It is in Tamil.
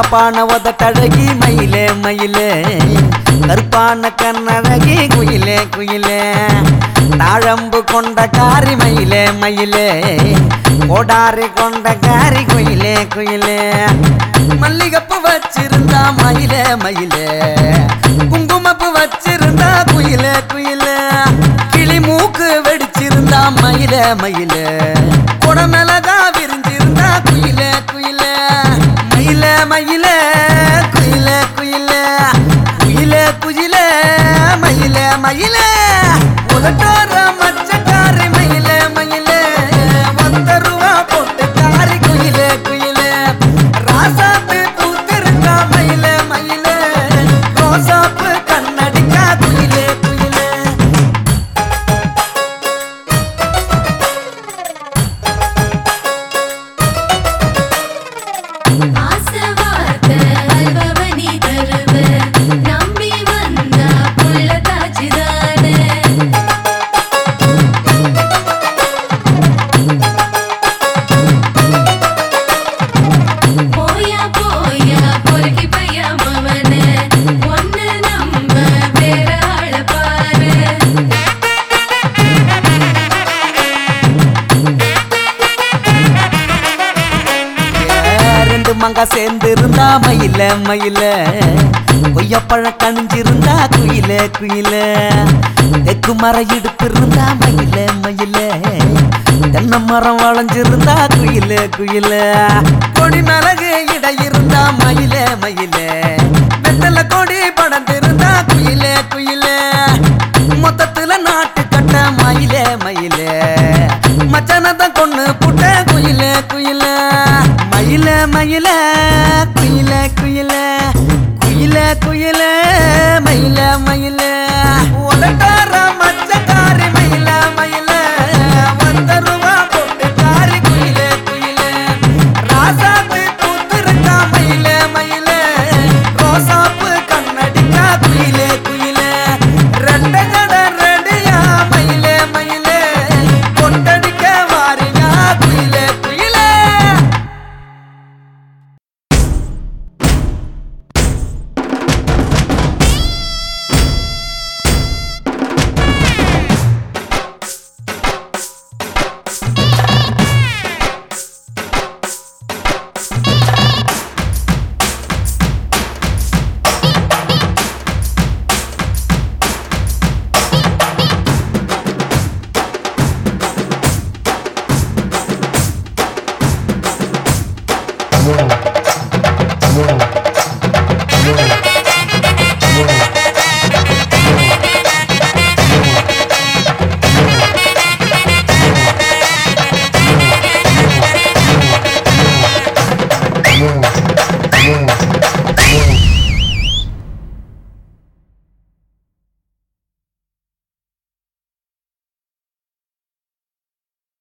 கருப்பான உதட்டழகி மயிலே மயிலே கருப்பான கண்ணழகி குயிலே குயிலே தாழம்பு கொண்ட காரி மயிலே மயிலே கோடாரி கொண்ட காரி குயிலே குயிலே மல்லிகப்பு வச்சிருந்தா மயிலே மயிலே குங்குமப்பு வச்சிருந்தா குயிலே குயிலே கிளி மூக்கு வெடிச்சிருந்தா மயிலே மயிலே குடமிளகா விரிஞ்சிருந்தா குயிலே குயிலே மயிலே மயிலே குயிலே குயிலே குயிலே குயிலே மயிலே மயிலே உதட்டோர மச்சக்காரி மயிலே மயிலே ஒத்த ரூபா போட்டு காரி குயிலே குயிலே ராசாப்பு பூத்திருக்கா மயிலே மயிலே ரோசாப்பு கண்ணடிக்கா குயிலே குயிலே ஆசவார்த்த அல்பவனி தருவ நம்பி வந்தா புள்ள தாச்சிதானே போயா போயா பொறுக்கி பையா மவனே ஒன்னு நம்ப வேற ஆள பாரு ரெண்டு மங்கா சேர்ந்து இருந்தா மயில மயில கொய்யப்பழம் கணிஞ்சிருந்தா குயில குயில தெக்கு மரம் இடுப்பு இருந்தா மயில மயில தென்னை மரம் வளைஞ்சிருந்தா குயில குயில கொடி மிளகு இடை இருந்தா மயில மயில